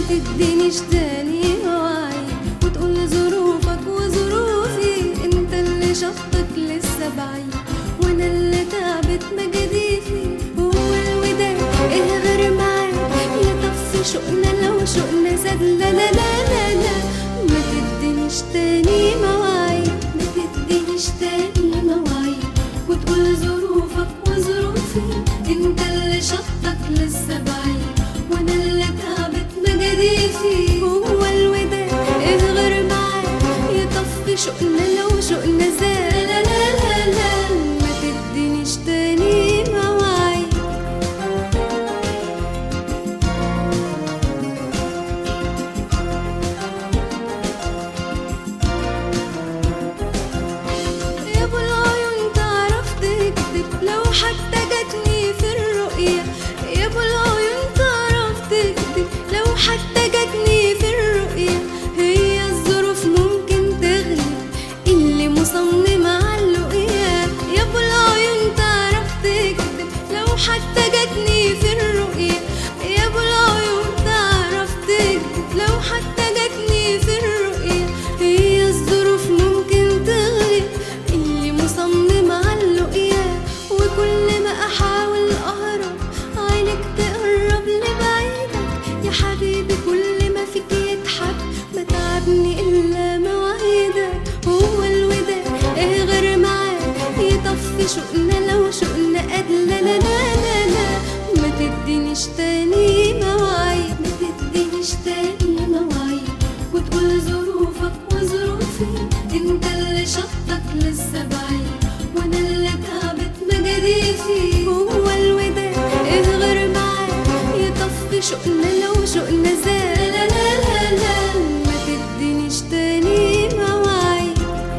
تدينيش تاني مواعيد وتقول ظروفك وظروفي انت اللي شطك لسه بعيد وانا اللي تعبت مجاديفي هو الوداع ايه غير معاك يا طفي شوقنا لو شوقنا زاد لا لا لا لا لا ما تدينيش تاني مواعيد ما تدينيش تاني مواعيد وتقول ظروفك وظروفي انت اللي شطك لسه بعيد وانا اللي تعبت مجاديفي هو الوداع ايه غير معاك يطفي شوقنا لو شوقنا زاد لا لا لا لا ما تدينيش تاني مواعيد يا ابو العيون تعرف تكذب لو حتى جاتني في الرؤية يا ابو العيون تعرف تكذب لو حتى جاتني في الرؤية هي الظروف ممكن تغلب اللي مصمم على اللقيا يا ابو العيون تعرف تكذب لو حتى جاتني في الرؤية يا ابو العيون تعرف تكذب لو حتى جاتني في الرؤية هي الظروف ممكن تغلب اللي مصمم على اللقيا وكل ما احاول اهرب عينك تقرب لبعيدك يا حبيبي كل ما فيك يتحب ما تعبني الا مواعيدك هو الوداع ايه غير معاك يطفي شوقنا لو شوقنا قد لا لا لا لا لا ما تدينيش تاني مواعيد ما تدينيش تاني مواعيد وتقول ظروفك وظروفي انت اللي شطك لسه بعيد وانا اللي تعبت مجاديفي هو الوداع ايه غير معاك يطفي شوقنا لو شوقنا زاد لا لا لا لا ما تدينيش تاني مواعيد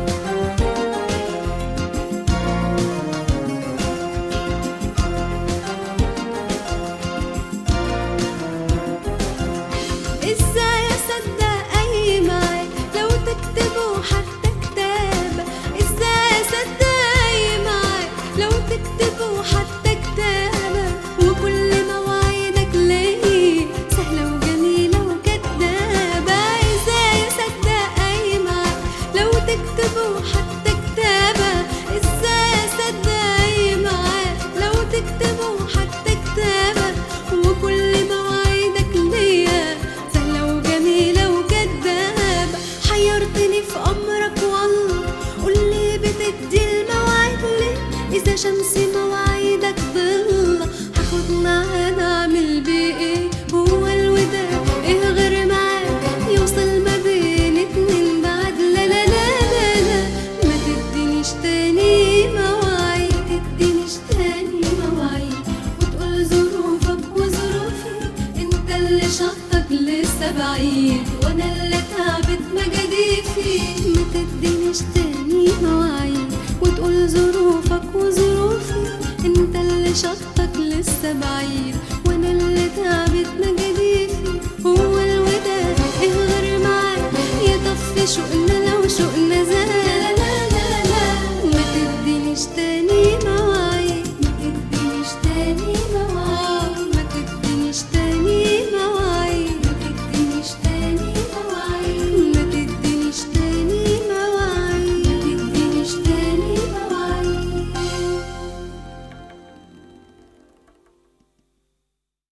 ازاي اصدق اي معاك لو تكتبوا حتى كتابة ازاي اصدق اي معاك لو تكتبوا حتى كتابة وكل مواعيدك ليه سهلة وجميلة وكدابة ازاي اصدق اي معاك لو تكتبوا حتى كتابة ازاي اصدق اي معاك لو تكتبوا حتى كتابة وكل مواعيدك ليا سهلة وجميلة وكدابة حيرتني في أمرك والله قولي بتدي المواعيد ليه إذا شمس مواعيدك ضلة هاخد معاه أعمل بيه إيه هو الوداع إيه غير معاك يوصل ما بين اتنين بعد لا لا لا لا لا ما تدينيش تاني مواعيد تدينيش تاني مواعيد وتقول ظروفك وظروفي انت اللي شطك لسه بعيد وانا اللي تعبت مجاديفي ما تدينيش تاني مواعيد وتقول ظروفك وظروفي انت اللي شطك لسه بعيد وانا اللي